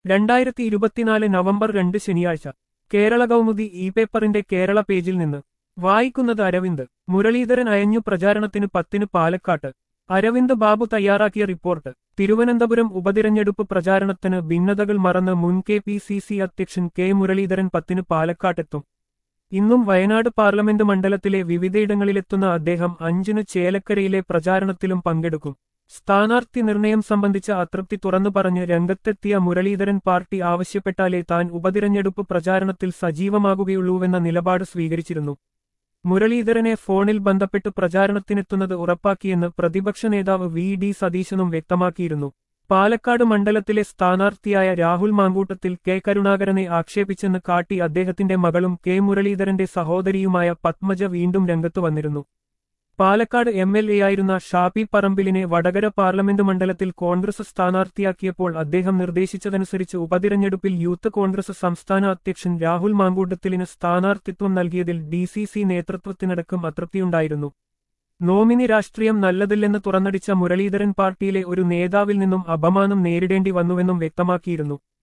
രണ്ടായിരത്തി ഇരുപത്തിനാല് നവംബർ രണ്ട് ശനിയാഴ്ച കേരള കൗമുദി ഇ പേപ്പറിന്റെ കേരള പേജിൽ നിന്ന് വായിക്കുന്നത് അരവിന്ദ് മുരളീധരൻ അയഞ്ഞു പ്രചാരണത്തിന് പത്തിന് പാലക്കാട്ട് അരവിന്ദ് ബാബു തയ്യാറാക്കിയ റിപ്പോർട്ട് തിരുവനന്തപുരം ഉപതിരഞ്ഞെടുപ്പ് പ്രചാരണത്തിന് ഭിന്നതകൾ മറന്ന് മുൻ കെ പി സി സി അധ്യക്ഷൻ കെ മുരളീധരൻ പത്തിന് പാലക്കാട്ടെത്തും ഇന്നും വയനാട് പാർലമെന്റ് മണ്ഡലത്തിലെ വിവിധയിടങ്ങളിലെത്തുന്ന അദ്ദേഹം അഞ്ചിന് ചേലക്കരയിലെ പ്രചാരണത്തിലും പങ്കെടുക്കും സ്ഥാനാർത്ഥി നിർണയം സംബന്ധിച്ച അതൃപ്തി തുറന്നു പറഞ്ഞ് രംഗത്തെത്തിയ മുരളീധരൻ പാർട്ടി ആവശ്യപ്പെട്ടാലേ താൻ ഉപതിരഞ്ഞെടുപ്പ് പ്രചാരണത്തിൽ സജീവമാകുകയുള്ളൂവെന്ന നിലപാട് സ്വീകരിച്ചിരുന്നു മുരളീധരനെ ഫോണിൽ ബന്ധപ്പെട്ട് പ്രചാരണത്തിനെത്തുന്നത് ഉറപ്പാക്കിയെന്ന് പ്രതിപക്ഷ നേതാവ് വി ഡി സതീശനും വ്യക്തമാക്കിയിരുന്നു പാലക്കാട് മണ്ഡലത്തിലെ സ്ഥാനാർത്ഥിയായ രാഹുൽ മാങ്കൂട്ടത്തിൽ കെ കരുണാകരനെ ആക്ഷേപിച്ചെന്ന് കാട്ടി അദ്ദേഹത്തിന്റെ മകളും കെ മുരളീധരന്റെ സഹോദരിയുമായ പത്മജ വീണ്ടും രംഗത്തു വന്നിരുന്നു പാലക്കാട് എം എൽ എ ആയിരുന്ന ഷാപ്പി പറമ്പിലിനെ വടകര പാർലമെന്റ് മണ്ഡലത്തിൽ കോൺഗ്രസ് സ്ഥാനാർത്ഥിയാക്കിയപ്പോൾ അദ്ദേഹം നിർദ്ദേശിച്ചതനുസരിച്ച് ഉപതിരഞ്ഞെടുപ്പിൽ യൂത്ത് കോൺഗ്രസ് സംസ്ഥാന അധ്യക്ഷൻ രാഹുൽ മാങ്കൂട്ടത്തിലിന് സ്ഥാനാർത്ഥിത്വം നൽകിയതിൽ ഡി സി സി നേതൃത്വത്തിനടക്കം അതൃപ്തിയുണ്ടായിരുന്നു നോമിനി രാഷ്ട്രീയം നല്ലതില്ലെന്ന് തുറന്നടിച്ച മുരളീധരൻ പാർട്ടിയിലെ ഒരു നേതാവിൽ നിന്നും അപമാനം നേരിടേണ്ടി വന്നുവെന്നും വ്യക്തമാക്കിയിരുന്നു